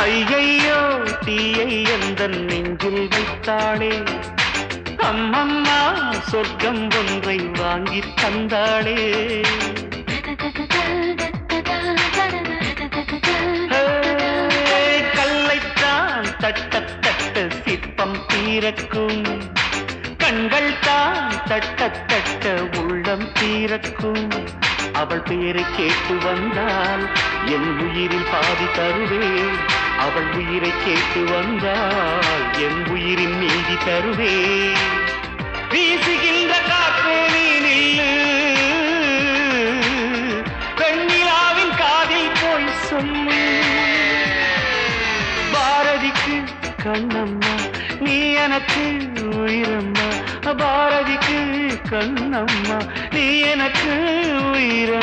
ஐயையோ தீயை எந்த நெஞ்சில் வைத்தாளே அம்மம்மா சொர்க்கம் ஒன்றை வாங்கி தந்தாளே ஏய், கல்லைத்தான் தட்ட தட்ட சிற்பம் தீரக்கும் கண்கள் தான் தட்ட தட்ட உள்ளம் தீரக்கும் அவள் பேரை கேட்டு வந்தால் என் உயிரில் பாதி தருவேன் அவள் உயிரை கேட்டு வந்தால் என் உயிரின் மீதி தருவேன் வீசுகின்ற காற்றே நீ நில்லு வெண்ணிலாவின் காதில் போய் சொல்லு பாரதிக்கு கண்ணம்மா நீ எனக்கு உயிரம்மா பாரதிக்கு கண்ணம்மா நீ எனக்கு உயிரம்மா